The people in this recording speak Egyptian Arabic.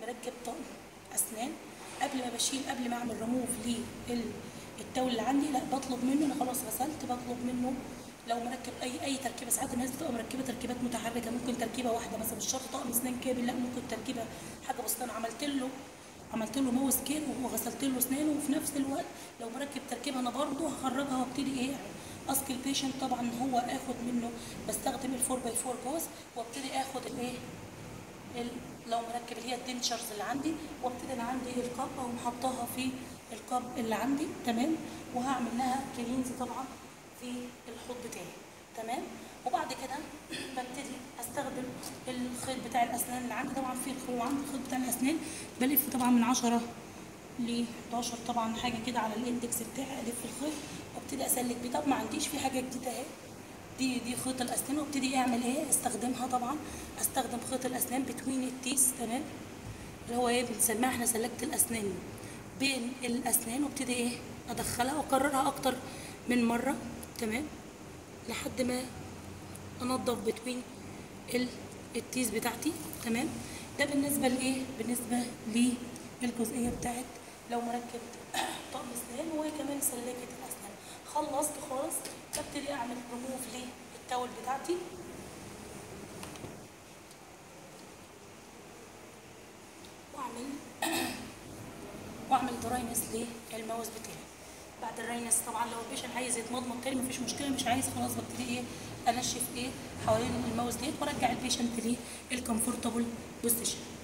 بركب طقم اسنان قبل ما بشيل قبل ما اعمل ريموف للتول اللي عندي لا بطلب منه انا خلاص غسلت بطلب منه لو مركب اي اي تركيبه ساعات الناس بتبقى مركبه تركيبات متحركه ممكن تركيبه واحده مثلا مش شرط طقم اسنان كامل لا ممكن تركيبه حاجه بسيطه انا عملت له عملت له ماوس كير وغسلت له اسنانه وفي نفس الوقت لو مركب تركيبه انا برضه هخرجها وابتدي ايه اسك البيشنت طبعا هو اخد منه بستخدم الفور باي فور جوز وابتدي اخد الايه ال- لو مركب اللي هي الدنشرز اللي عندي وابتدي انا عندي الكاب او محطاها في الكاب اللي عندي تمام وهعمل لها كلينز طبعا في الحوض بتاعي تمام وبعد كده ببتدي استخدم الخيط بتاع الاسنان اللي عندي طبعا في الخيط وعندي الخيط بتاع الاسنان بلف طبعا من 10 ل 11 طبعا حاجه كده على الاندكس بتاعي الف الخيط وابتدي اسلك بيه طب ما عنديش في حاجه جديده اهي دي دي خيط الاسنان وابتدي اعمل ايه استخدمها طبعا استخدم خيط الاسنان بتوين التيس تمام اللي هو ايه بنسميها احنا سلكت الاسنان بين الاسنان وابتدي ايه ادخلها واكررها اكتر من مره تمام لحد ما انضف بتوين ال- التيس بتاعتي تمام ده بالنسبه لايه بالنسبه للجزئيه بتاعت لو مركب طقم اسنان وكمان سلكت الاسنان خلصت خالص ببتدي اعمل ريموف للتاول بتاعتي واعمل واعمل دراينس للماوس بتاعي بعد الراينس طبعا لو البيشن عايز يتمضمض تاني مفيش مشكله مش عايز خلاص ببتدي ايه انشف ايه حوالين الماوس ديت وارجع البيشنت للكمفورتابل بوزيشن